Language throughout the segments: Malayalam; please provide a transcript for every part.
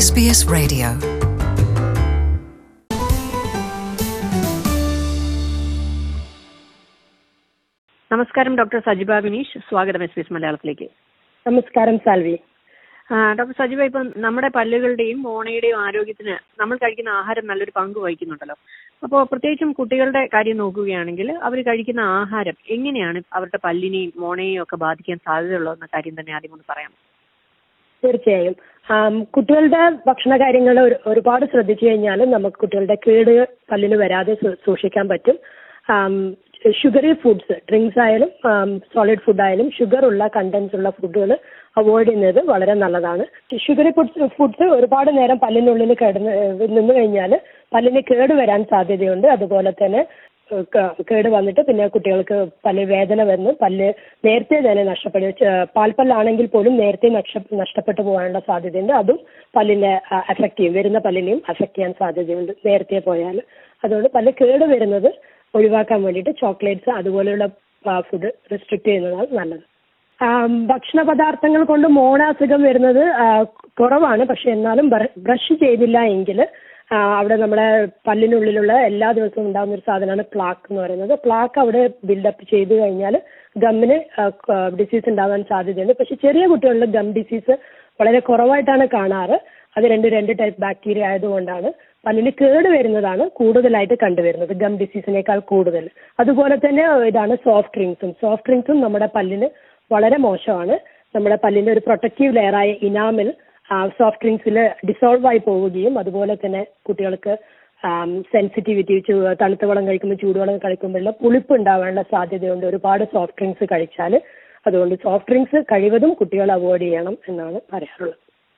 SBS Radio. നമസ്കാരം ഡോക്ടർ സജിബ ബിനീഷ് സ്വാഗതം എസ് ബി എസ് മലയാളത്തിലേക്ക് നമസ്കാരം സാൽവി ആ, ഡോക്ടർ സജിബ ഇപ്പം നമ്മുടെ പല്ലുകളുടെയും മോണയുടെയും ആരോഗ്യത്തിന് നമ്മൾ കഴിക്കുന്ന ആഹാരം നല്ലൊരു പങ്ക് വഹിക്കുന്നുണ്ടല്ലോ അപ്പോൾ പ്രത്യേകിച്ചും കുട്ടികളുടെ കാര്യം നോക്കുകയാണെങ്കിൽ അവർ കഴിക്കുന്ന ആഹാരം എങ്ങനെയാണ് അവരുടെ പല്ലിനെയും മോണയെയും ഒക്കെ ബാധിക്കാൻ സാധ്യതയുള്ളതെന്ന കാര്യം തന്നെ ആദ്യം ഒന്ന് പറയാം തീർച്ചയായും ആം, കുട്ടികളുടെ ഭക്ഷണ കാര്യങ്ങൾ ഒരുപാട് ശ്രദ്ധിച്ചു കഴിഞ്ഞാൽ നമുക്ക് കുട്ടികളുടെ കേട് പല്ലിന് വരാതെ സൂ- സൂക്ഷിക്കാൻ പറ്റും ഷുഗറി ഫുഡ്സ് ഡ്രിങ്ക്സ് ആയാലും സോളിഡ് ഫുഡ് ആയാലും ഷുഗർ ഉള്ള കണ്ടൻസ് ഉള്ള ഫുഡുകൾ അവോയ്ഡ് ചെയ്യുന്നത് വളരെ നല്ലതാണ് ഷുഗറി ഫുഡ്സ് ഫുഡ്സ് ഒരുപാട് നേരം പല്ലിനുള്ളിൽ കിടന്ന് ഏഹ് നിന്ന് കഴിഞ്ഞാൽ പല്ലിന് കേട് വരാൻ സാധ്യതയുണ്ട് അതുപോലെ തന്നെ ഏഹ് ക- കേട് വന്നിട്ട് പിന്നെ കുട്ടികൾക്ക് പല്ല് വേദന വന്ന് പല്ല് നേരത്തെ തന്നെ നഷ്ടപ്പെടും ചെ- പാൽപ്പല്ലാണെങ്കിൽ പോലും നേരത്തെ നഷ്ട നഷ്ടപ്പെട്ടു പോകാനുള്ള സാധ്യതയുണ്ട് അതും പല്ലിനെ അഫക്റ്റ് ചെയ്യും വരുന്ന പല്ലിനെയും അഫക്റ്റ് ചെയ്യാൻ സാധ്യതയുണ്ട് നേരത്തെ പോയാൽ അതുകൊണ്ട് പല്ല് കേട് വരുന്നത് ഒഴിവാക്കാൻ വേണ്ടിയിട്ട് ചോക്ലേറ്റ്സ് അതുപോലെയുള്ള ഫുഡ് റെസ്ട്രിക്ട് ചെയ്യുന്നതാണ് നല്ലത് ആം, ഭക്ഷണ പദാർത്ഥങ്ങൾ കൊണ്ട് മോണ അസുഖം വരുന്നത് ആ, കുറവാണ് പക്ഷെ എന്നാലും ബ്രഷ് ചെയ്തില്ല എങ്കിൽ അവിടെ നമ്മുടെ പല്ലിനുള്ളിലുള്ള എല്ലാ ദിവസവും ഉണ്ടാകുന്ന ഒരു സാധനമാണ് പ്ലാക്ക് എന്ന് പറയുന്നത് പ്ലാക്ക് അവിടെ ബിൽഡപ്പ് ചെയ്ത് കഴിഞ്ഞാൽ ഗമ്മിന് ഡിസീസ് ഉണ്ടാകാൻ സാധ്യതയുണ്ട് പക്ഷെ ചെറിയ കുട്ടികളിൽ ഗം ഡിസീസ് വളരെ കുറവായിട്ടാണ് കാണാറ് അത് രണ്ട് രണ്ട് ടൈപ്പ് ബാക്ടീരിയ ആയതുകൊണ്ടാണ് പല്ലിന് കേട് വരുന്നതാണ് കൂടുതലായിട്ട് കണ്ടുവരുന്നത് ഗം ഡിസീസിനേക്കാൾ കൂടുതൽ അതുപോലെ തന്നെ ഇതാണ് സോഫ്റ്റ് ഡ്രിങ്ക്സും സോഫ്റ്റ് ഡ്രിങ്ക്സും നമ്മുടെ പല്ലിന് വളരെ മോശമാണ് നമ്മുടെ പല്ലിന്റെ ഒരു പ്രൊട്ടക്റ്റീവ് ലെയറായ ഇനാമിൽ സോഫ്റ്റ് ഡ്രിങ്ക്സിൽ ഡിസോൾവ് ആയി പോവുകയും അതുപോലെ തന്നെ കുട്ടികൾക്ക് സെൻസിറ്റിവിറ്റി തണുത്ത വെള്ളം കഴിക്കുമ്പോൾ ചൂടുവെള്ളം കഴിക്കുമ്പോഴുള്ള പുളിപ്പ് ഉണ്ടാവാനുള്ള സാധ്യതയുണ്ട് ഒരുപാട് സോഫ്റ്റ് ഡ്രിങ്ക്സ് കഴിച്ചാൽ അതുകൊണ്ട് സോഫ്റ്റ് ഡ്രിങ്ക്സ് കഴിവതും കുട്ടികൾ അവോയ്ഡ് ചെയ്യണം എന്നാണ് പറയാറുള്ളത്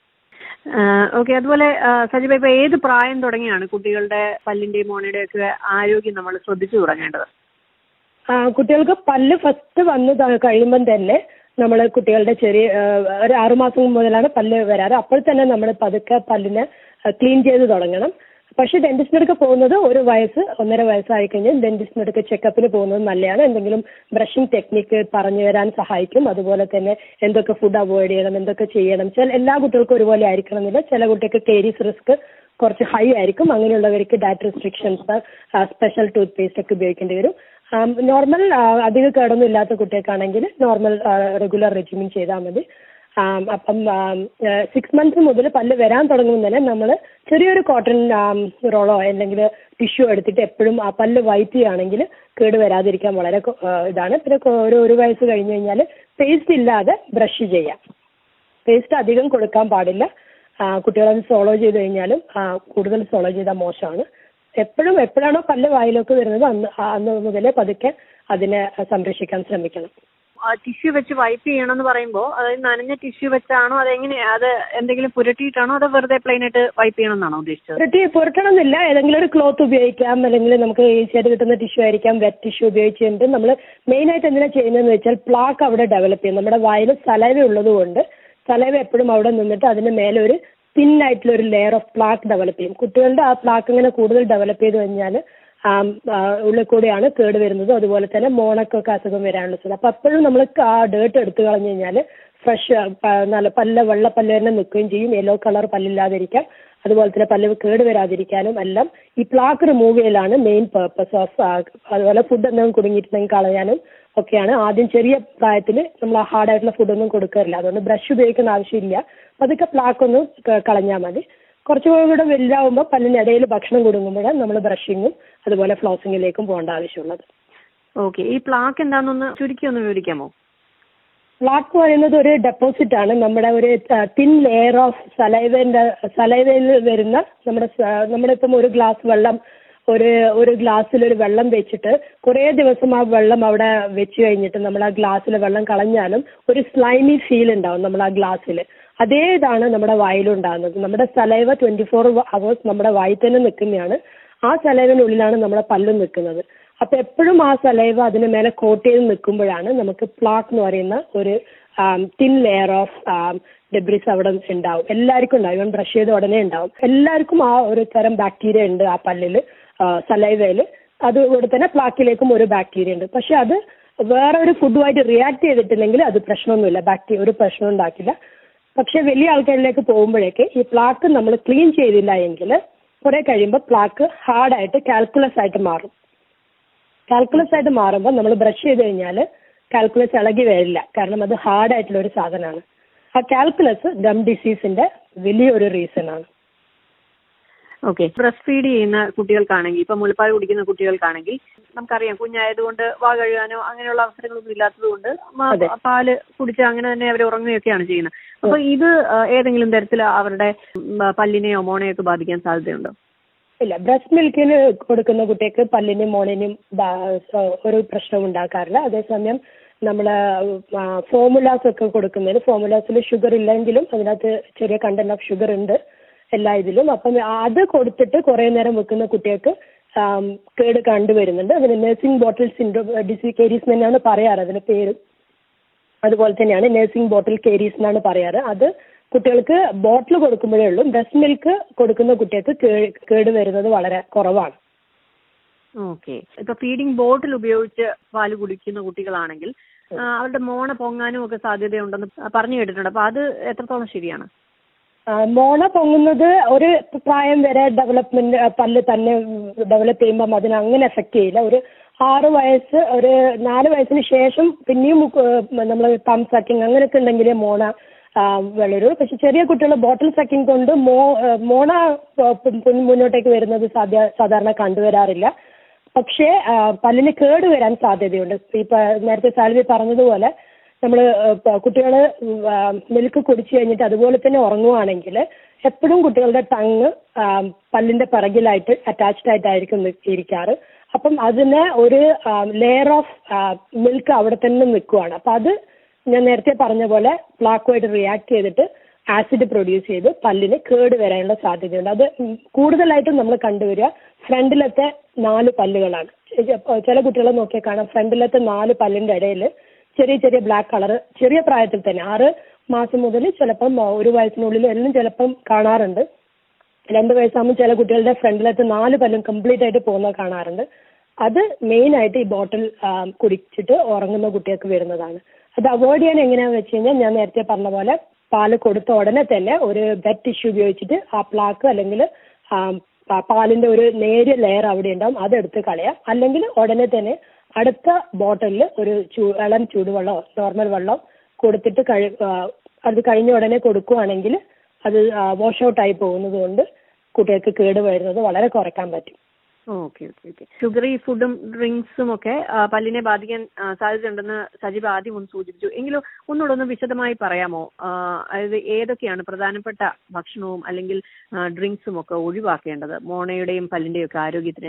ഓക്കെ അതുപോലെ ആ, സജിബ ഇപ്പൊ ഏത് പ്രായം തുടങ്ങിയാണ് കുട്ടികളുടെ പല്ലിന്റെയും മോണയുടെയും ഒക്കെ ആരോഗ്യം നമ്മൾ ശ്രദ്ധിച്ചു തുടങ്ങേണ്ടത് ആ, കുട്ടികൾക്ക് പല്ല് ഫസ്റ്റ് വന്ന് ത- കഴിയുമ്പം തന്നെ നമ്മൾ കുട്ടികളുടെ ചെറിയ ആ, ഒരു ആറുമാസം മുതലാണ് പല്ല് വരാറ് അപ്പോൾ തന്നെ നമ്മൾ പതുക്കെ പല്ലിനെ ക്ലീൻ ചെയ്ത് തുടങ്ങണം പക്ഷെ ഡെന്റിസ്റ്റിന്റെ അടുക്ക പോകുന്നത് ഒരു വയസ്സ് ഒന്നര വയസ്സായി കഴിഞ്ഞാൽ ഡെന്റിസ്റ്റിന്റെ അടുക്ക ചെക്കപ്പിന് പോകുന്നത് നല്ലതാണ് എന്തെങ്കിലും ബ്രഷിംഗ് ടെക്നിക്ക് പറഞ്ഞു തരാൻ സഹായിക്കും അതുപോലെ തന്നെ എന്തൊക്കെ ഫുഡ് അവോയ്ഡ് ചെയ്യണം എന്തൊക്കെ ചെയ്യണം ചില എല്ലാ കുട്ടികൾക്കും ഒരുപോലെ ആയിരിക്കണം എന്നില്ല ചില കുട്ടികൾക്ക് കേരീസ് റിസ്ക് കുറച്ച് ഹൈ ആയിരിക്കും അങ്ങനെയുള്ളവർക്ക് diet restrictions special toothpaste ഒക്കെ ഉപയോഗിക്കേണ്ടി വരും നോർമൽ അധികം കേടൊന്നും ഇല്ലാത്ത കുട്ടികൾക്കാണെങ്കിൽ നോർമൽ റെഗുലർ റെജിമിൻ ചെയ്താൽ മതി ആം, അപ്പം സിക്സ് മന്ത്സ് മുതൽ പല്ല് വരാൻ തുടങ്ങുമ്പോൾ തന്നെ നമ്മൾ ചെറിയൊരു കോട്ടൺ റോളോ അല്ലെങ്കിൽ ടിഷ്യൂ എടുത്തിട്ട് എപ്പോഴും ആ പല്ല് വൈറ്റ് ചെയ്യുകയാണെങ്കിൽ കേട് വരാതിരിക്കാൻ വളരെ കൊ- ആ, ഇതാണ് പിന്നെ കൊ- ഒരു ഒരു വയസ്സ് കഴിഞ്ഞ് കഴിഞ്ഞാൽ പേസ്റ്റ് ഇല്ലാതെ ബ്രഷ് ചെയ്യാം പേസ്റ്റ് അധികം കൊടുക്കാൻ പാടില്ല ആ, കുട്ടികളത് സോളോ ചെയ്ത് കഴിഞ്ഞാലും ആ, കൂടുതൽ സോളോ ചെയ്താൽ മോശമാണ് എപ്പോഴും എപ്പോഴാണോ പല്ല് വായിലേക്ക് വരുന്നത് അന്ന് ആ- അന്ന് മുതലേ പതുക്കെ അതിനെ സംരക്ഷിക്കാൻ ശ്രമിക്കണം ടിഷ്യൂ വെച്ച് വൈപ്പ് ചെയ്യണം എന്ന് പറയുമ്പോൾ അതായത് നനഞ്ഞ ടിഷ്യൂ വെച്ചാണോ അതെങ്ങനെയാ അത് എന്തെങ്കിലും പുരട്ടിയിട്ടാണോ അതോ വെറുതെ പ്ലെയിൻ ആയിട്ട് വൈപ്പ് ചെയ്യണം എന്നാണോ ഉദ്ദേശിച്ചത് പുരട്ടി പുരട്ടണമെന്നില്ല ഏതെങ്കിലും ഒരു ക്ലോത്ത് ഉപയോഗിക്കാം അല്ലെങ്കിൽ നമുക്ക് ഈസിയായിട്ട് കിട്ടുന്ന ടിഷ്യൂ ആയിരിക്കാം വെറ്റ് ടിഷ്യൂ ഉപയോഗിച്ചിട്ട് നമ്മൾ മെയിൻ ആയിട്ട് എന്തിനാ ചെയ്യുന്നതെന്ന് വെച്ചാൽ പ്ലാക്ക് അവിടെ ഡെവലപ്പ് ചെയ്യും നമ്മുടെ വായിൽ സലൈവ ഉള്ളത് കൊണ്ട് സലൈവ എപ്പോഴും അവിടെ നിന്നിട്ട് അതിന് മേലെ ഒരു തിൻ ആയിട്ടുള്ള ഒരു ലെയർ ഓഫ് പ്ലാക്ക് ഡെവലപ്പ് ചെയ്യും കുട്ടികളുടെ ആ പ്ലാക്ക് ഇങ്ങനെ കൂടുതൽ ഡെവലപ്പ് ചെയ്ത് കഴിഞ്ഞാൽ ഉള്ളിൽ കൂടെയാണ് കേട് വരുന്നത് അതുപോലെ തന്നെ മോണക്കൊക്കെ അസുഖം വരാനുള്ള സാധ്യത അപ്പം അപ്പോഴും നമ്മൾ ആ ഡേർട്ട് എടുത്തു കളഞ്ഞു കഴിഞ്ഞാൽ ഫ്രഷ് നല്ല പല്ല വെള്ള പല്ല് തന്നെ നിൽക്കുകയും ചെയ്യും യെല്ലോ കളർ പല്ലില്ലാതിരിക്കാം അതുപോലെ തന്നെ പല്ല് കേട് വരാതിരിക്കാനും എല്ലാം ഈ പ്ലാക്ക് റിമൂവ് ചെയ്യലാണ് മെയിൻ പേർപ്പസ് ഓഫ് അതുപോലെ ഫുഡ് എന്തെങ്കിലും കുടുങ്ങിയിട്ടുണ്ടെങ്കിൽ കളയാനും ഒക്കെയാണ് ആദ്യം ചെറിയ പ്രായത്തിൽ നമ്മൾ ഹാർഡ് ആയിട്ടുള്ള ഫുഡൊന്നും കൊടുക്കാറില്ല അതുകൊണ്ട് ബ്രഷ് ഉപയോഗിക്കുന്ന ആവശ്യമില്ല പതുക്കെ പ്ലാക്ക് ഒന്ന് ക- കളഞ്ഞാൽ മതി കുറച്ചുകൂടെ വലുതാവുമ്പോൾ പല്ലിനിടയിൽ ഭക്ഷണം കൊടുക്കുമ്പോഴാണ് നമ്മൾ ബ്രഷിങ്ങും അതുപോലെ ഫ്ലോസിങ്ങിലേക്കും പോകേണ്ട ആവശ്യമുള്ളത് ഓക്കെ ഈ പ്ലാക്ക് എന്താണെന്നൊന്ന് ചുരുക്കി ഒന്ന് വിവരിക്കാമോ പ്ലാക്ക് പറയുന്നത് ഒരു ഡെപ്പോസിറ്റ് ആണ് നമ്മുടെ ഒരു തിൻ ലെയർ ഓഫ് സലൈവന്റെ സലൈവയിൽ വരുന്ന നമ്മുടെ സ- നമ്മുടെ ഇപ്പം ഒരു ഗ്ലാസ് വെള്ളം ഒരു ഒരു ഗ്ലാസ്സിൽ ഒരു വെള്ളം വെച്ചിട്ട് കുറേ ദിവസം ആ വെള്ളം അവിടെ വെച്ച് കഴിഞ്ഞിട്ട് നമ്മൾ ആ ഗ്ലാസ്സിലെ വെള്ളം കളഞ്ഞാലും ഒരു സ്ലൈമി ഫീൽ ഉണ്ടാവും നമ്മൾ ആ ഗ്ലാസ്സിൽ അതേ ഇതാണ് നമ്മുടെ വായിലുണ്ടാകുന്നത് നമ്മുടെ സലൈവ ട്വന്റി ഫോർ അവേഴ്സ് നമ്മുടെ വായിൽ തന്നെ നിൽക്കുന്നതാണ് ആ സലൈവിനുള്ളിലാണ് നമ്മുടെ പല്ലും നിൽക്കുന്നത് അപ്പൊ എപ്പോഴും ആ സലൈവ അതിന് മേലെ കോട്ട് ചെയ്ത് നിൽക്കുമ്പോഴാണ് നമുക്ക് പ്ലാക്ക് എന്ന് പറയുന്ന ഒരു തിൻ ലെയർ ഓഫ് ഡെബ്രിസ് അവിടെ ഉണ്ടാവും എല്ലാവർക്കും ഉണ്ടാവും ഇവൻ ബ്രഷ് ചെയ്ത ഉടനെ ഉണ്ടാവും എല്ലാവർക്കും ആ ഒരു തരം ബാക്ടീരിയ ഉണ്ട് ആ പല്ലിൽ സലൈവയിൽ അതുകൂടെ തന്നെ പ്ലാക്കിലേക്കും ഒരു ബാക്ടീരിയ ഉണ്ട് പക്ഷെ അത് വേറെ ഒരു ഫുഡുമായിട്ട് റിയാക്ട് ചെയ്തിട്ടില്ലെങ്കിൽ അത് പ്രശ്നമൊന്നുമില്ല ബാക്ടീരിയ ഒരു പ്രശ്നം ഉണ്ടാക്കില്ല പക്ഷെ വലിയ ആൾക്കാരിലേക്ക് പോകുമ്പോഴേക്ക് ഈ പ്ലാക്ക് നമ്മൾ ക്ലീൻ ചെയ്തില്ല എങ്കിൽ കുറെ കഴിയുമ്പോൾ പ്ലാക്ക് ഹാർഡായിട്ട് കാൽക്കുലസ് ആയിട്ട് മാറും കാൽക്കുലസ് ആയിട്ട് മാറുമ്പോൾ നമ്മൾ ബ്രഷ് ചെയ്ത് കഴിഞ്ഞാൽ കാൽക്കുലസ് ഇളകി വരില്ല കാരണം അത് ഹാർഡായിട്ടുള്ള ഒരു സാധനമാണ് ആ കാൽക്കുലസ് ഗം ഡിസീസിന്റെ വലിയൊരു റീസൺ ആണ് ഓക്കെ ബ്രസ്റ്റ് ഫീഡ് ചെയ്യുന്ന കുട്ടികൾക്കാണെങ്കിൽ ഇപ്പൊ മുലപ്പാൽ കുടിക്കുന്ന കുട്ടികൾക്കാണെങ്കിൽ നമുക്കറിയാം കുഞ്ഞായതുകൊണ്ട് വാ കഴുകാനോ അങ്ങനെയുള്ള അവസരങ്ങളൊന്നും ഇല്ലാത്തതുകൊണ്ട് മ- അതെ. പാല് കുടിച്ച് അങ്ങനെ തന്നെ അവർ ഉറങ്ങുകയൊക്കെയാണ് ചെയ്യുന്നത് അപ്പൊ ഇത് ആ, ഏതെങ്കിലും തരത്തിൽ അവരുടെ ഉം, പല്ലിനെയോ മോണയോ ഒക്കെ ബാധിക്കാൻ സാധ്യതയുണ്ടോ ഇല്ല ബ്രസ്റ്റ് മിൽക്കിന് കൊടുക്കുന്ന കുട്ടിക്ക് പല്ലിനും മോണിനും ബാ- സ- ഒരു പ്രശ്നവും ഉണ്ടാക്കാറില്ല അതേസമയം നമ്മൾ ഫോമുലാസ് ഒക്കെ കൊടുക്കുന്നതിന് ഫോമുലാസിൽ ഷുഗർ ഇല്ലെങ്കിലും അതിനകത്ത് ചെറിയ കണ്ടന്റ് ഓഫ് ഷുഗർ ഉണ്ട് എല്ലാ ഇതിലും അപ്പം അത് കൊടുത്തിട്ട് കുറേ നേരം വെക്കുന്ന കുട്ടികൾക്ക് ആം, കേട് കണ്ടുവരുന്നുണ്ട് അതിന് nursing bottle syndrome disease caries തന്നെയാണ് പറയാറ് അതിന് പേര് അതുപോലെ തന്നെയാണ് നഴ്സിംഗ് ബോട്ടിൽ കേരീസ് എന്നാണ് പറയാറ് അത് കുട്ടികൾക്ക് ബോട്ടിൽ കൊടുക്കുമ്പോഴേ ഉള്ളൂ ബ്രസ്റ്റ് മിൽക്ക് കൊടുക്കുന്ന കുട്ടികൾക്ക് കേ- കേട് വരുന്നത് വളരെ കുറവാണ് ഓക്കെ ഇപ്പൊ ഫീഡിംഗ് ബോട്ടിൽ ഉപയോഗിച്ച് പാല് കുടിക്കുന്ന കുട്ടികളാണെങ്കിൽ ആ, അവരുടെ മോണ പൊങ്ങാനും ഒക്കെ സാധ്യതയുണ്ടെന്ന് പറഞ്ഞു കേട്ടിട്ടുണ്ട് അപ്പൊ അത് എത്രത്തോളം ശരിയാണ് ആ, മോണ പൊങ്ങുന്നത് ഒരു പ്രായം വരെ ഡെവലപ്മെന്റ് പല്ല് തന്നെ ഡെവലപ്പ് ചെയ്യുമ്പം അതിന് അങ്ങനെ എഫക്ട് ചെയ്യില്ല ഒരു ആറ് വയസ്സ് ഒരു നാല് വയസ്സിന് ശേഷം പിന്നെയും നമ്മൾ പം സക്കിങ് അങ്ങനെയൊക്കെ ഉണ്ടെങ്കിലേ മോണ ആ, വളരൂ പക്ഷെ ചെറിയ കുട്ടികൾ ബോട്ടിൽ സക്കിങ് കൊണ്ട് മോ ആ, മോണ ആ, പ് മുന്നോട്ടേക്ക് വരുന്നത് സാധ്യ സാധാരണ കണ്ടുവരാറില്ല പക്ഷേ ആ, പല്ലിന് കേട് വരാൻ സാധ്യതയുണ്ട് ഇപ്പൊ നേരത്തെ സാൽവി പറഞ്ഞതുപോലെ നമ്മൾ കുട്ടികൾ മിൽക്ക് കുടിച്ചു കഴിഞ്ഞിട്ട് അതുപോലെ തന്നെ ഉറങ്ങുവാണെങ്കിൽ എപ്പോഴും കുട്ടികളുടെ ടങ് പല്ലിന്റെ പിറകിലായിട്ട് അറ്റാച്ച്ഡ് ആയിട്ടായിരിക്കും നി- ഇരിക്കാറ് അപ്പം അതിന് ഒരു ലെയർ ഓഫ് മിൽക്ക് അവിടെ തന്നെ നിൽക്കുവാണ് അപ്പം അത് ഞാൻ നേരത്തെ പറഞ്ഞ പോലെ പ്ലാക്കുമായിട്ട് റിയാക്ട് ചെയ്തിട്ട് ആസിഡ് പ്രൊഡ്യൂസ് ചെയ്ത് പല്ലിന് കേട് വരാനുള്ള സാധ്യതയുണ്ട് അത് ഉം കൂടുതലായിട്ടും നമ്മൾ കണ്ടുവരിക ഫ്രണ്ടിലത്തെ നാല് പല്ലുകളാണ് ചെ- ചില കുട്ടികളെ നോക്കിയാൽ കാണാം ഫ്രണ്ടിലത്തെ നാല് പല്ലിന്റെ ഇടയിൽ ചെറിയ ചെറിയ ബ്ലാക്ക് കളർ ചെറിയ പ്രായത്തിൽ തന്നെ ആറ് മാസം മുതൽ ചിലപ്പം ഒരു വയസ്സിനുള്ളിൽ എല്ലാം ചിലപ്പം കാണാറുണ്ട് രണ്ട് വയസ്സാകുമ്പോൾ ചില കുട്ടികളുടെ ഫ്രണ്ടിലത്തെ നാല് പല്ലും കംപ്ലീറ്റ് ആയിട്ട് പോകുന്നത് കാണാറുണ്ട് അത് മെയിൻ ആയിട്ട് ഈ ബോട്ടിൽ കുടിച്ചിട്ട് ഉറങ്ങുന്ന കുട്ടികൾക്ക് വരുന്നതാണ് അത് അവോയ്ഡ് ചെയ്യാൻ എങ്ങനെയാണെന്ന് വെച്ച് കഴിഞ്ഞാൽ ഞാൻ നേരത്തെ പറഞ്ഞ പോലെ പാല് കൊടുത്ത ഉടനെ തന്നെ ഒരു വെറ്റ് ടിഷ്യൂ ഉപയോഗിച്ചിട്ട് ആ പ്ലാക്ക് അല്ലെങ്കിൽ ആ, പ- പാലിന്റെ ഒരു നേരിയ ലെയർ അവിടെ ഉണ്ടാവും അതെടുത്ത് കളയാം അല്ലെങ്കിൽ ഉടനെ തന്നെ അടുത്ത ബോട്ടിലിൽ ഒരു ചൂ ഇളം ചൂടുവെള്ളമോ നോർമൽ വെള്ളം കൊടുത്തിട്ട് കഴി ആ, അത് കഴിഞ്ഞ ഉടനെ കൊടുക്കുവാണെങ്കിൽ അത് വാഷ് ഔട്ട് ആയി പോകുന്നത് കൊണ്ട് കുട്ടികൾക്ക് കേട് വരുന്നത് വളരെ കുറയ്ക്കാൻ പറ്റും ഓക്കെ ഓക്കെ ഓക്കെ ഷുഗറി ഫുഡും ഡ്രിങ്ക്സും ഒക്കെ ആ, പല്ലിനെ ബാധിക്കാൻ ആ, സാധ്യതയുണ്ടെന്ന് സജീവ് ആദ്യം ഒന്ന് സൂചിപ്പിച്ചു എങ്കിലും ഒന്നുകൂടെ ഒന്ന് വിശദമായി പറയാമോ ആ, അതായത് ഏതൊക്കെയാണ് പ്രധാനപ്പെട്ട ഭക്ഷണവും അല്ലെങ്കിൽ ഡ്രിങ്ക്സും ഒക്കെ ഒഴിവാക്കേണ്ടത് മോണയുടെയും പല്ലിന്റെയും ഒക്കെ ആരോഗ്യത്തിന്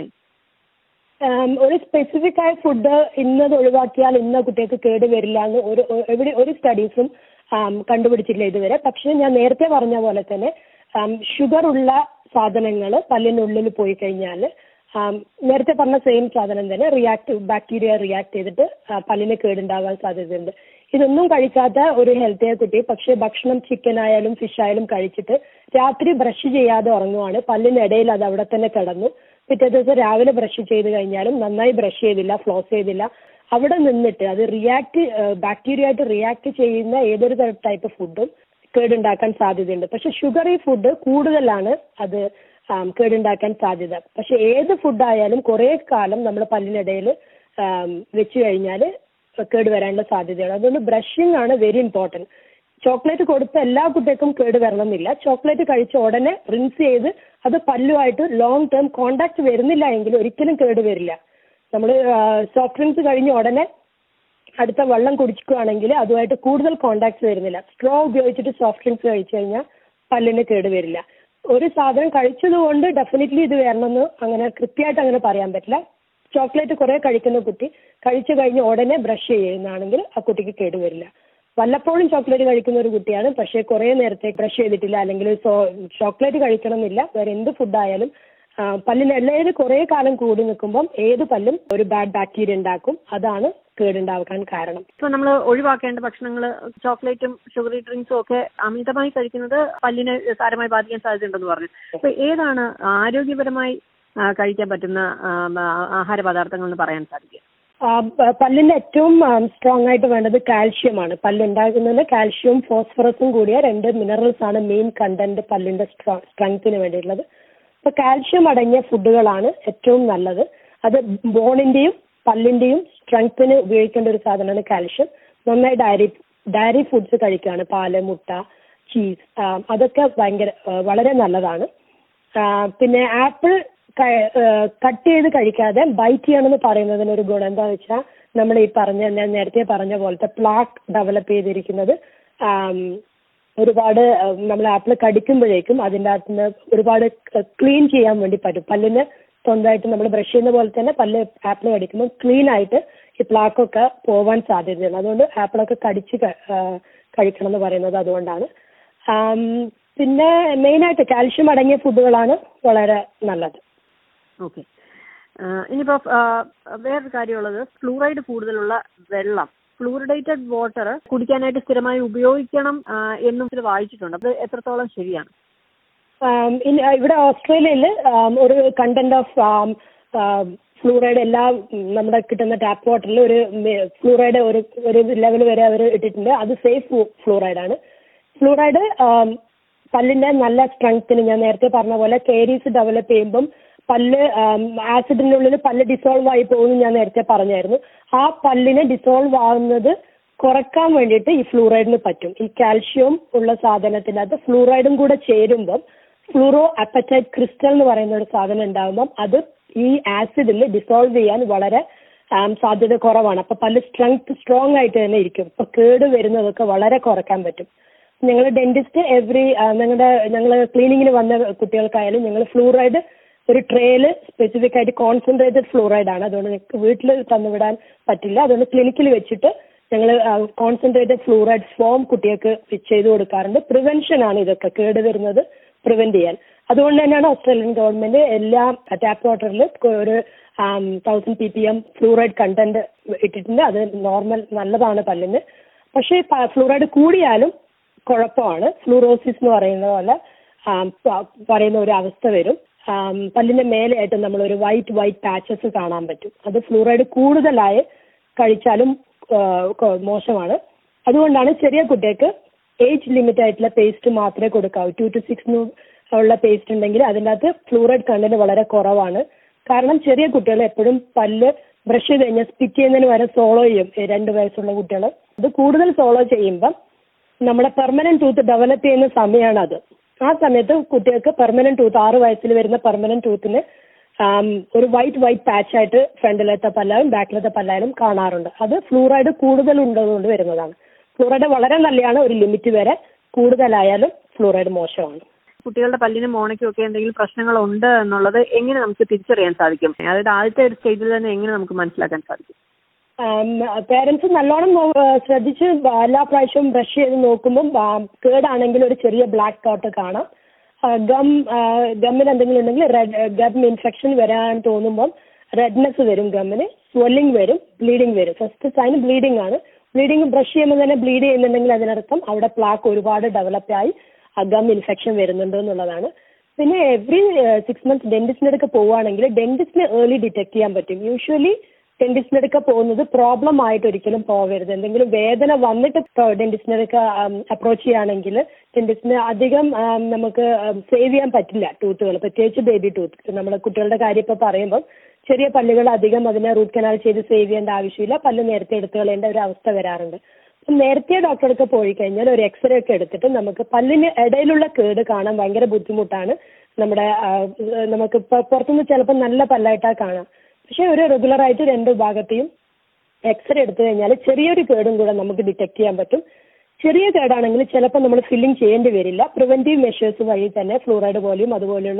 ഉം, ഒരു സ്പെസിഫിക് ആയ ഫുഡ് ഇന്നത് ഒഴിവാക്കിയാൽ ഇന്ന കുട്ടികൾക്ക് കേട് വരില്ല എന്ന് ഒരു ഒ- എവിടെ ഒരു സ്റ്റഡീസും കണ്ടുപിടിച്ചിട്ടില്ല ഇതുവരെ പക്ഷെ ഞാൻ നേരത്തെ പറഞ്ഞ പോലെ തന്നെ ഷുഗർ ഉള്ള സാധനങ്ങൾ പല്ലിനുള്ളിൽ പോയി കഴിഞ്ഞാൽ നേരത്തെ പറഞ്ഞ സെയിം സാധനം തന്നെ റിയാക്ട് ബാക്ടീരിയ റിയാക്ട് ചെയ്തിട്ട് ആ, പല്ലിന് കേടുണ്ടാവാൻ സാധ്യതയുണ്ട് ഇതൊന്നും കഴിക്കാത്ത ഒരു ഹെൽത്തിയായ കുട്ടി പക്ഷേ ഭക്ഷണം ചിക്കൻ ആയാലും ഫിഷ് ആയാലും കഴിച്ചിട്ട് രാത്രി ബ്രഷ് ചെയ്യാതെ ഉറങ്ങുവാണ് പല്ലിനിടയിൽ അത് അവിടെ തന്നെ കിടന്നു പിറ്റേ ദിവസം രാവിലെ ബ്രഷ് ചെയ്ത് കഴിഞ്ഞാലും നന്നായി ബ്രഷ് ചെയ്തില്ല ഫ്ലോസ് ചെയ്തില്ല അവിടെ നിന്നിട്ട് അത് റിയാക്ട് ബാക്ടീരിയ ആയിട്ട് റിയാക്ട് ചെയ്യുന്ന ഏതൊരു ടൈപ്പ് ഫുഡും കേടുണ്ടാക്കാൻ സാധ്യതയുണ്ട് പക്ഷെ ഷുഗറി ഫുഡ് കൂടുതലാണ് അത് ആം, കേടുണ്ടാക്കാൻ സാധ്യത പക്ഷെ ഏത് ഫുഡായാലും കുറേ കാലം നമ്മൾ പല്ലിനിടയിൽ വെച്ച് കഴിഞ്ഞാൽ കേട് വരാനുള്ള സാധ്യതയാണ് അതുകൊണ്ട് ബ്രഷിംഗ് ആണ് വെരി ഇമ്പോർട്ടൻറ്റ് ചോക്ലേറ്റ് കൊടുത്ത എല്ലാ കുട്ടികൾക്കും കേട് വരണമെന്നില്ല ചോക്ലേറ്റ് കഴിച്ച ഉടനെ റിൻസ് ചെയ്ത് അത് പല്ലുമായിട്ട് ലോങ് ടേം കോണ്ടാക്ട് വരുന്നില്ല എങ്കിൽ ഒരിക്കലും കേട് വരില്ല നമ്മൾ സോഫ്റ്റ് ഡ്രിങ്ക്സ് കഴിഞ്ഞ ഉടനെ അടുത്ത വെള്ളം കുടിക്കുകയാണെങ്കിൽ അതുമായിട്ട് കൂടുതൽ കോണ്ടാക്ട്സ് വരുന്നില്ല സ്ട്രോ ഉപയോഗിച്ചിട്ട് സോഫ്റ്റ് ഡ്രിങ്ക്സ് കഴിച്ചു കഴിഞ്ഞാൽ പല്ലിന് കേട് വരില്ല ഒരു സാധനം കഴിച്ചതുകൊണ്ട് ഡെഫിനറ്റ്ലി ഇത് വരണമെന്ന് അങ്ങനെ കൃത്യമായിട്ട് അങ്ങനെ പറയാൻ പറ്റില്ല ചോക്ലേറ്റ് കുറെ കഴിക്കുന്ന കുട്ടി കഴിച്ചു കഴിഞ്ഞ് ഉടനെ ബ്രഷ് ചെയ്യുന്നതാണെങ്കിൽ ആ കുട്ടിക്ക് കേട് വരില്ല വല്ലപ്പോഴും ചോക്ലേറ്റ് കഴിക്കുന്ന ഒരു കുട്ടിയാണ് പക്ഷേ കുറേ നേരത്തെ ബ്രഷ് ചെയ്തിട്ടില്ല അല്ലെങ്കിൽ ചോക്ലേറ്റ് കഴിക്കണം എന്നില്ല വേറെ എന്ത് ഫുഡായാലും പല്ലിന് എണ്ണയിൽ കുറേ കാലം കൂടി നിൽക്കുമ്പം ഏത് പല്ലും ഒരു ബാഡ് ബാക്ടീരിയ ഉണ്ടാക്കും അതാണ് കേടുണ്ടാക്കാൻ കാരണം ഇപ്പൊ നമ്മൾ ഒഴിവാക്കേണ്ട ഭക്ഷണങ്ങൾ ചോക്ലേറ്റും ഷുഗറി ഡ്രിങ്ക്സും ഒക്കെ അമിതമായി കഴിക്കുന്നത് പല്ലിനെ സാരമായി ബാധിക്കാൻ സാധ്യതയുണ്ടെന്ന് പറഞ്ഞു അപ്പൊ ഏതാണ് ആരോഗ്യപരമായി ആ, കഴിക്കാൻ പറ്റുന്ന ആ, ആ, ആഹാര പദാർത്ഥങ്ങൾ എന്ന് പറയാൻ സാധിക്കുക ആ, പ- പല്ലിന് ഏറ്റവും സ്ട്രോങ് ആയിട്ട് വേണ്ടത് കാൽഷ്യമാണ് പല്ലുണ്ടാക്കുന്നതിന് കാൽഷ്യവും ഫോസ്ഫറസും കൂടിയ രണ്ട് മിനറൽസ് ആണ് മെയിൻ കണ്ടന്റ് പല്ലിന്റെ സ്ട്രെങ്ത്തിന് വേണ്ടിയിട്ടുള്ളത് അപ്പൊ കാൽഷ്യം അടങ്ങിയ ഫുഡുകളാണ് ഏറ്റവും നല്ലത് അത് ബോണിന്റെയും പല്ലിന്റെയും സ്ട്രെങ്ത്തിന് ഉപയോഗിക്കേണ്ട ഒരു സാധനമാണ് കാൽഷ്യം നന്നായി ഡയറി ഡയറി ഫുഡ്സ് കഴിക്കുകയാണ് പാല് മുട്ട ചീസ് അതൊക്കെ ഭയങ്കര ആ, വളരെ നല്ലതാണ് ആ, പിന്നെ ആപ്പിൾ കട്ട് ചെയ്ത് കഴിക്കാതെ ബൈറ്റ് ചെയ്യണമെന്ന് പറയുന്നതിന് ഒരു ഗുണം എന്താണെന്ന് വെച്ചാൽ നമ്മൾ ഈ പറഞ്ഞ ഞാൻ നേരത്തെ പറഞ്ഞ പോലത്തെ പ്ലാക്ക് ഡെവലപ്പ് ചെയ്തിരിക്കുന്നത് ആം, ഒരുപാട് നമ്മൾ ആപ്പിൾ കടിക്കുമ്പോഴേക്കും അതിൻ്റെ അകത്ത് നിന്ന് ഒരുപാട് ക്ലീൻ ചെയ്യാൻ വേണ്ടി പറ്റും പല്ലിന് സ്വന്തമായിട്ട് നമ്മൾ ബ്രഷ് ചെയ്യുന്ന പോലെ തന്നെ പല്ല് ആപ്പിൾ കടിക്കുമ്പോൾ ക്ലീൻ ആയിട്ട് ഈ പ്ലാക്കൊക്കെ പോവാൻ സാധ്യതയുണ്ട് അതുകൊണ്ട് ആപ്പിളൊക്കെ കടിച്ച് ക- ആ, കഴിക്കണം എന്ന് പറയുന്നത് അതുകൊണ്ടാണ് ആം, പിന്നെ മെയിനായിട്ട് കാൽഷ്യം അടങ്ങിയ ഫുഡുകളാണ് വളരെ നല്ലത് ഓക്കെ ഇനിയിപ്പോ ആ, വേറൊരു കാര്യമുള്ളത് ഫ്ലൂറൈഡ് കൂടുതലുള്ള വെള്ളം ഫ്ലൂറിഡേറ്റഡ് വാട്ടർ കുടിക്കാനായിട്ട് സ്ഥിരമായി ഉപയോഗിക്കണം ആ, എന്നും ഇതിൽ വായിച്ചിട്ടുണ്ട് അത് എത്രത്തോളം ശരിയാണ് ആം, ഇൻ- ആ, ഇവിടെ ഓസ്ട്രേലിയയിൽ ഒരു കണ്ടന്റ് ഓഫ് ഫ്ലൂറൈഡ് എല്ലാ ഉം, നമ്മുടെ കിട്ടുന്ന ടാപ്പ് വാട്ടറിൽ ഒരു ഫ്ലൂറൈഡ് ഒരു ഒരു ലെവൽ വരെ അവർ ഇട്ടിട്ടുണ്ട് അത് സേഫ് ഫ്ലൂറൈഡ് ആണ് ഫ്ലൂറൈഡ് പല്ലിന്റെ നല്ല സ്ട്രെങ്ത്തിന് ഞാൻ നേരത്തെ പറഞ്ഞ പോലെ കേരീസ് ഡെവലപ്പ് ചെയ്യുമ്പം പല്ല് ആസിഡിന്റെ ഉള്ളിൽ പല്ല് ഡിസോൾവ് ആയി പോകുമെന്ന് ഞാൻ നേരത്തെ പറഞ്ഞായിരുന്നു ആ പല്ലിനെ ഡിസോൾവ് ആവുന്നത് കുറക്കാൻ വേണ്ടിയിട്ട് ഈ ഫ്ലൂറൈഡിന് പറ്റും ഈ കാൽഷ്യം ഉള്ള സാധനത്തിനകത്ത് ഫ്ലൂറൈഡും കൂടെ ചേരുമ്പം ഫ്ലൂറോ അപ്പറ്റൈറ്റ് ക്രിസ്റ്റൽ എന്ന് പറയുന്ന ഒരു സാധനം ഉണ്ടാകുമ്പം അത് ഈ ആസിഡിൽ ഡിസോൾവ് ചെയ്യാൻ വളരെ ആം, സാധ്യത കുറവാണ് അപ്പൊ പല്ല് സ്ട്രെങ്ത് സ്ട്രോങ് ആയിട്ട് തന്നെ ഇരിക്കും ഇപ്പൊ കേട് വരുന്നതൊക്കെ വളരെ കുറക്കാൻ പറ്റും ഞങ്ങൾ ഡെന്റിസ്റ്റ് എവറി ഞങ്ങളുടെ ഞങ്ങൾ ക്ലീനിങ്ങിന് വന്ന കുട്ടികൾക്കായാലും ഞങ്ങൾ ഫ്ലൂറൈഡ് ഒരു ട്രേയില് സ്പെസിഫിക് ആയിട്ട് കോൺസെൻട്രേറ്റഡ് ഫ്ലൂറൈഡ് ആണ് അതുകൊണ്ട് നിങ്ങൾക്ക് വീട്ടിൽ തന്നുവിടാൻ പറ്റില്ല അതുകൊണ്ട് ക്ലിനിക്കിൽ വെച്ചിട്ട് ഞങ്ങൾ കോൺസെൻട്രേറ്റഡ് ഫ്ലൂറൈഡ് ഫോം കുട്ടികൾക്ക് ചെയ്തു കൊടുക്കാറുണ്ട് പ്രിവെൻഷൻ ആണ് ഇതൊക്കെ കേട് വരുന്നത് പ്രിവെന്റ് ചെയ്യാൻ അതുകൊണ്ട് തന്നെയാണ് ഓസ്ട്രേലിയൻ ഗവൺമെന്റ് എല്ലാ ടാപ്പ് വാട്ടറിൽ ഒരു thousand P P M fluoride content ഇട്ടിട്ടുണ്ട് അത് നോർമൽ നല്ലതാണ് പല്ലിന് പക്ഷേ ഫ്ലൂറൈഡ് കൂടിയാലും കുഴപ്പമാണ് ഫ്ലൂറോസിസ് എന്ന് പറയുന്ന പോലെ ആം, പ- പറയുന്ന ഒരു അവസ്ഥ വരും ആം, പല്ലിന്റെ മേലെയായിട്ട് നമ്മൾ ഒരു വൈറ്റ് വൈറ്റ് പാച്ചസ് കാണാൻ പറ്റും അത് ഫ്ലൂറൈഡ് കൂടുതലായി കഴിച്ചാലും ആ, കൊ- മോശമാണ് അതുകൊണ്ടാണ് ചെറിയ കുട്ടികൾക്ക് ഏജ് ലിമിറ്റ് ആയിട്ടുള്ള പേസ്റ്റ് മാത്രമേ കൊടുക്കാവൂ ടു ടു സിക്സ് ഉള്ള പേസ്റ്റ് ഉണ്ടെങ്കിൽ അതിൻ്റെ അകത്ത് ഫ്ലൂറൈഡ് കണ്ടന്റ് വളരെ കുറവാണ് കാരണം ചെറിയ കുട്ടികൾ എപ്പോഴും പല്ല് ബ്രഷ് ചെയ്ത് കഴിഞ്ഞാൽ സ്പിറ്റ് ചെയ്യുന്നതിന് വരെ സോളോ ചെയ്യും ഈ രണ്ട് വയസ്സുള്ള കുട്ടികൾ അത് കൂടുതൽ സോളോ ചെയ്യുമ്പം നമ്മുടെ പെർമനന്റ് ടൂത്ത് ഡെവലപ്പ് ചെയ്യുന്ന സമയമാണ് അത് ആ സമയത്ത് കുട്ടികൾക്ക് പെർമനന്റ് ടൂത്ത് ആറ് വയസ്സിൽ വരുന്ന പെർമനന്റ് ടൂത്തിന് ഒരു വൈറ്റ് വൈറ്റ് പാച്ച് ആയിട്ട് ഫ്രണ്ടിലത്തെ പല്ലായും ബാക്കിലത്തെ പല്ലായാലും കാണാറുണ്ട് അത് ഫ്ലൂറൈഡ് കൂടുതൽ ഉള്ളതുകൊണ്ട് വരുന്നതാണ് ഫ്ലൂറൈഡ് വളരെ നല്ലതാണ് ഒരു ലിമിറ്റ് വരെ കൂടുതലായാലും ഫ്ലൂറൈഡ് മോശമാണ് കുട്ടികളുടെ പല്ലിനും മോണയ്ക്കും ഒക്കെ എന്തെങ്കിലും പ്രശ്നങ്ങൾ ഉണ്ട് എന്നുള്ളത് എങ്ങനെ നമുക്ക് തിരിച്ചറിയാൻ സാധിക്കും അതായത് ആദ്യത്തെ ഒരു സ്റ്റേജിൽ തന്നെ എങ്ങനെ നമുക്ക് മനസ്സിലാക്കാൻ സാധിക്കും പേരൻസ് നല്ലോണം നോ- ആ, ശ്രദ്ധിച്ച് എല്ലാ പ്രാവശ്യവും ബ്രഷ് ചെയ്ത് നോക്കുമ്പം ആ, കേടാണെങ്കിൽ ഒരു ചെറിയ ബ്ലാക്ക് ഡോട്ട് കാണാം ഗം ഗമ്മിന് എന്തെങ്കിലും ഉണ്ടെങ്കിൽ റെഡ് ഗം ഇൻഫെക്ഷൻ വരാൻ തോന്നുമ്പം റെഡ്നെസ് വരും ഗമ്മിന് സ്വെല്ലിംഗ് വരും ബ്ലീഡിങ് വരും ഫസ്റ്റ് സൈൻ ബ്ലീഡിംഗ് ആണ് ബ്ലീഡിംഗ് ബ്രഷ് ചെയ്യുമ്പോൾ തന്നെ ബ്ലീഡ് ചെയ്യുന്നുണ്ടെങ്കിൽ അതിനർത്ഥം അവിടെ പ്ലാക്ക് ഒരുപാട് ഡെവലപ്പ് ആയി ആ ഗം ഇൻഫെക്ഷൻ വരുന്നുണ്ട് എന്നുള്ളതാണ് പിന്നെ എവറി സിക്സ് മന്ത്സ് ഡെന്റിസ്റ്റിന്റെ അടുക്ക പോവുകയാണെങ്കിൽ ഡെന്റിസ്റ്റിനെ ഏർലി ഡിറ്റക്ട് ചെയ്യാൻ പറ്റും യൂഷ്വലി ഡെന്റിസ്റ്റിന്റെ അടുക്ക പോകുന്നത് പ്രോബ്ലം ആയിട്ട് ഒരിക്കലും പോകരുത് എന്തെങ്കിലും വേദന വന്നിട്ട് ഡെന്റിസ്റ്റിന്റെ അടുക്ക അപ്രോച്ച് ചെയ്യുകയാണെങ്കിൽ ഡെന്റിസ്റ്റിന് അധികം ആം, നമുക്ക് സേവ് ചെയ്യാൻ പറ്റില്ല ടൂത്തുകൾ പ്രത്യേകിച്ച് ബേബി ടൂത്ത് നമ്മുടെ കുട്ടികളുടെ കാര്യം ഇപ്പോൾ പറയുമ്പോൾ ചെറിയ പല്ലുകൾ അധികം അതിനെ റൂട്ട് കനാൽ ചെയ്ത് സേവ് ചെയ്യേണ്ട ആവശ്യമില്ല പല്ല് നേരത്തെ എടുത്തു കളയേണ്ട ഒരു അവസ്ഥ വരാറുണ്ട് അപ്പം നേരത്തെ ഡോക്ടറെ അടുത്ത് പോയി കഴിഞ്ഞാൽ ഒരു എക്സ്റേ ഒക്കെ എടുത്തിട്ട് നമുക്ക് പല്ലിന് ഇടയിലുള്ള കേട് കാണാൻ ഭയങ്കര ബുദ്ധിമുട്ടാണ് നമ്മുടെ ആ, നമുക്ക് ഇപ്പൊ പുറത്തുനിന്ന് ചിലപ്പോൾ നല്ല പല്ലായിട്ടാണ് കാണാം പക്ഷെ ഒരു റെഗുലർ ആയിട്ട് രണ്ട് ഭാഗത്തെയും എക്സ്റേ എടുത്തു കഴിഞ്ഞാൽ ചെറിയൊരു കേടും കൂടെ നമുക്ക് ഡിറ്റക്ട് ചെയ്യാൻ പറ്റും ചെറിയ കേടാണെങ്കിൽ ചിലപ്പോൾ നമ്മൾ ഫില്ലിംഗ് ചെയ്യേണ്ടി വരില്ല പ്രിവെന്റീവ് മെഷേഴ്സ് വഴി തന്നെ ഫ്ലൂറൈഡ് പോലെയും അതുപോലെയുള്ള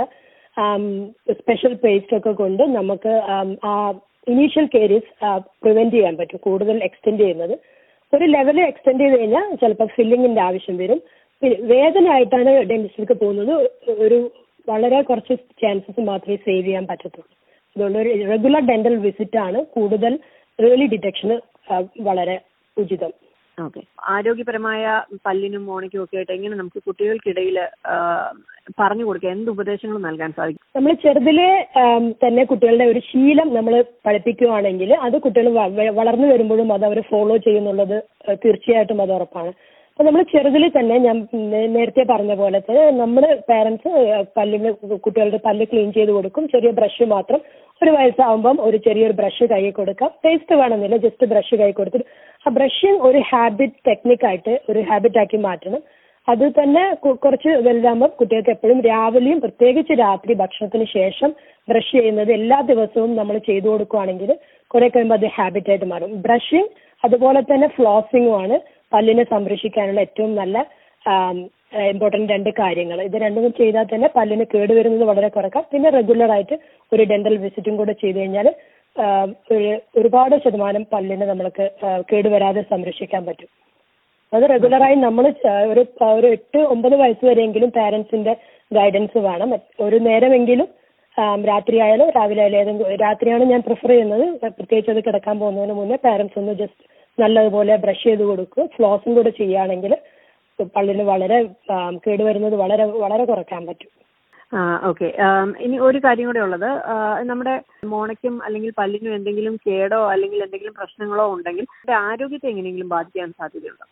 സ്പെഷ്യൽ പേസ്റ്റ് ഒക്കെ കൊണ്ട് നമുക്ക് ആം, ആ ഇനീഷ്യൽ കേരീസ് പ്രിവെന്റ് ചെയ്യാൻ പറ്റും കൂടുതൽ എക്സ്റ്റെൻഡ് ചെയ്യുന്നത് ഒരു ലെവൽ എക്സ്റ്റെൻഡ് ചെയ്ത് കഴിഞ്ഞാൽ ചിലപ്പോൾ ഫില്ലിങ്ങിന്റെ ആവശ്യം വരും പിന്നെ വേദനയായിട്ടാണ് ഡെന്റിസ്റ്റിലേക്ക് പോകുന്നത് ഒരു വളരെ കുറച്ച് ചാൻസസ് മാത്രമേ സേവ് ചെയ്യാൻ പറ്റത്തുള്ളൂ അതുകൊണ്ട് ഒരു റെഗുലർ ഡെന്റൽ വിസിറ്റ് ആണ് കൂടുതൽ ഏർലി ഡിറ്റക്ഷന് വളരെ ഉചിതം ഓക്കെ ആരോഗ്യപരമായ പല്ലിനും മോണയ്ക്കും ഒക്കെ ആയിട്ട് എങ്ങനെ നമുക്ക് കുട്ടികൾക്കിടയിൽ പറഞ്ഞു കൊടുക്കുക എന്ത് ഉപദേശങ്ങൾ നൽകാൻ സാധിക്കും നമ്മൾ ചെറുതിലെ ആം, തന്നെ കുട്ടികളുടെ ഒരു ശീലം നമ്മൾ പഠിപ്പിക്കുകയാണെങ്കിൽ അത് കുട്ടികൾ വ- വ- വളർന്നു വരുമ്പോഴും അത് അവർ ഫോളോ ചെയ്യുന്നുള്ളത് ഏഹ്, തീർച്ചയായിട്ടും അത് ഉറപ്പാണ് അപ്പൊ നമ്മൾ ചെറുതിൽ തന്നെ ഞാൻ നേ- നേരത്തെ പറഞ്ഞ പോലെ തന്നെ നമ്മുടെ പേരൻസ് പല്ലിന് കുട്ടികളുടെ പല്ല് ക്ലീൻ ചെയ്ത് കൊടുക്കും ചെറിയ ബ്രഷ് മാത്രം ഒരു വയസ്സാവുമ്പം ഒരു ചെറിയൊരു ബ്രഷ് കൈ കൊടുക്കാം പേസ്റ്റ് വേണമെന്നില്ല ജസ്റ്റ് ബ്രഷ് കൈ കൊടുത്തിട്ട് ആ ബ്രഷിങ് ഒരു ഹാബിറ്റ് ടെക്നിക്കായിട്ട് ഒരു ഹാബിറ്റ് ആക്കി മാറ്റണം അത് തന്നെ കു- കുറച്ച് വലുതാകുമ്പോൾ കുട്ടികൾക്ക് എപ്പോഴും രാവിലെയും പ്രത്യേകിച്ച് രാത്രി ഭക്ഷണത്തിന് ശേഷം ബ്രഷ് ചെയ്യുന്നത് എല്ലാ ദിവസവും നമ്മൾ ചെയ്തു കൊടുക്കുകയാണെങ്കിൽ കുറെ കഴിയുമ്പോൾ അത് ഹാബിറ്റ് ആയിട്ട് മാറും ബ്രഷിങ് അതുപോലെ തന്നെ ഫ്ലോസിങ്ങും ആണ് പല്ലിനെ സംരക്ഷിക്കാനുള്ള ഏറ്റവും നല്ല ഇമ്പോർട്ടന്റ് രണ്ട് കാര്യങ്ങൾ ഇത് രണ്ടും ചെയ്താൽ തന്നെ പല്ലിന് കേടുവരുന്നത് വളരെ കുറക്കാം പിന്നെ റെഗുലർ ആയിട്ട് ഒരു ഡെന്റൽ വിസിറ്റും കൂടെ ചെയ്തു കഴിഞ്ഞാൽ ഒരുപാട് ശതമാനം പല്ലിനെ നമ്മൾക്ക് ആ, കേടുവരാതെ സംരക്ഷിക്കാൻ പറ്റും അത് റെഗുലറായി നമ്മൾ ഒരു ഒരു എട്ട് ഒമ്പത് വയസ്സ് വരെയെങ്കിലും പാരന്റ്സിന്റെ ഗൈഡൻസ് വേണം ഒരു നേരമെങ്കിലും ആം, രാത്രിയായാലും രാവിലെ ആയാലും ഏതെങ്കിലും രാത്രിയാണ് ഞാൻ പ്രിഫർ ചെയ്യുന്നത് പ്രത്യേകിച്ച് അത് കിടക്കാൻ പോകുന്നതിന് മുന്നേ പാരന്റ്സ് ഒന്ന് ജസ്റ്റ് നല്ലതുപോലെ ബ്രഷ് ചെയ്ത് കൊടുക്കുക ഫ്ലോസും കൂടെ ചെയ്യുകയാണെങ്കിൽ പല്ലിന് വളരെ ആം, കേടുവരുന്നത് വളരെ വളരെ കുറയ്ക്കാൻ പറ്റും ആ ഓക്കെ ഇനി ഒരു കാര്യം കൂടെ ഉള്ളത് ആ, നമ്മുടെ മോണയ്ക്കും അല്ലെങ്കിൽ പല്ലിനും എന്തെങ്കിലും കേടോ അല്ലെങ്കിൽ എന്തെങ്കിലും പ്രശ്നങ്ങളോ ഉണ്ടെങ്കിൽ അതിന്റെ ആരോഗ്യത്തെ എങ്ങനെയെങ്കിലും ബാധിക്കാൻ സാധ്യതയുണ്ടോ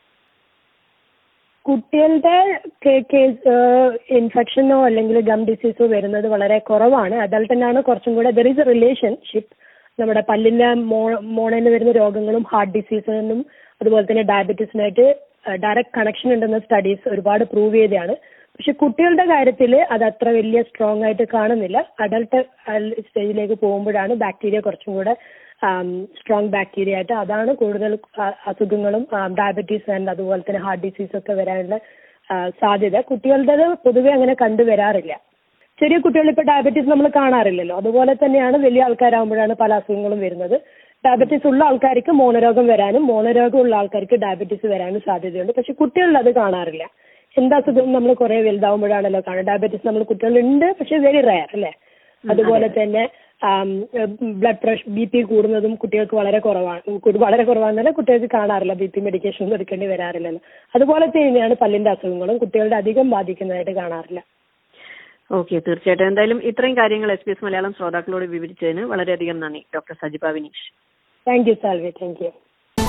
കുട്ടികളുടെ കേസ് ഇൻഫെക്ഷനോ അല്ലെങ്കിൽ ഗം ഡിസീസോ വരുന്നത് വളരെ കുറവാണ് അഡൾട്ടിനാണ് കുറച്ചും കൂടെ ദർ ഈസ് എ റിലേഷൻഷിപ്പ് നമ്മുടെ പല്ലിന്റെ മോ മോണയിൽ വരുന്ന രോഗങ്ങളും ഹാർട്ട് ഡിസീസിനും അതുപോലെ തന്നെ ഡയബറ്റീസിനായിട്ട് ഡയറക്റ്റ് കണക്ഷൻ ഉണ്ടെന്ന സ്റ്റഡീസ് ഒരുപാട് പ്രൂവ് ചെയ്തതാണ് പക്ഷെ കുട്ടികളുടെ കാര്യത്തിൽ അത് അത്ര വലിയ സ്ട്രോങ് ആയിട്ട് കാണുന്നില്ല അഡൾട്ട് സ്റ്റേജിലേക്ക് പോകുമ്പോഴാണ് ബാക്ടീരിയ കുറച്ചും കൂടെ സ്ട്രോങ് ബാക്ടീരിയ ആയിട്ട് അതാണ് കൂടുതൽ അ- അസുഖങ്ങളും ഡയബറ്റീസ് ആൻഡ് അതുപോലെ തന്നെ ഹാർട്ട് ഡിസീസ് ഒക്കെ വരാനുള്ള ആ, സാധ്യത കുട്ടികളുടേത് പൊതുവെ അങ്ങനെ കണ്ടുവരാറില്ല ചെറിയ കുട്ടികൾ ഇപ്പോൾ ഡയബറ്റീസ് നമ്മൾ കാണാറില്ലല്ലോ അതുപോലെ തന്നെയാണ് വലിയ ആൾക്കാരാകുമ്പോഴാണ് പല അസുഖങ്ങളും വരുന്നത് ഡയബറ്റീസ് ഉള്ള ആൾക്കാർക്ക് മോണരോഗം വരാനും മോണരോഗം ഉള്ള ആൾക്കാർക്ക് ഡയബറ്റീസ് വരാനും സാധ്യതയുണ്ട് പക്ഷെ കുട്ടികളിൽ അത് കാണാറില്ല എന്താ അസുഖം നമ്മൾ കുറെ വലുതാവുമ്പോഴാണല്ലോ കാണുന്നത് ഡയബറ്റീസ് നമ്മൾ കുട്ടികളുണ്ട് പക്ഷെ വെരി റയർ അല്ലേ അതുപോലെ തന്നെ ബ്ലഡ് പ്രഷർ ബി പി കൂടുന്നതും കുട്ടികൾക്ക് വളരെ കുറവാണ് കു- വളരെ കുറവാണെന്നല്ല കുട്ടികൾക്ക് കാണാറില്ല ബി പി മെഡിക്കേഷൻ ഒന്നും എടുക്കേണ്ടി വരാറില്ലല്ലോ അതുപോലെ തന്നെയാണ് പല്ലിന്റെ അസുഖങ്ങളും കുട്ടികളുടെ അധികം ബാധിക്കുന്നതായിട്ട് കാണാറില്ല ഓക്കെ തീർച്ചയായിട്ടും എന്തായാലും ഇത്രയും കാര്യങ്ങൾ എസ് പി എസ് മലയാളം ശ്രോതാക്കളോട് വിവരിച്ചതിന് വളരെയധികം നന്ദി doctor Sajiba Vineesh thank you Salvi thank you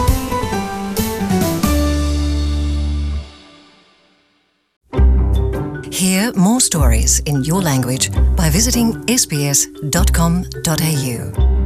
Hear more stories in your language by visiting sbs.com.au.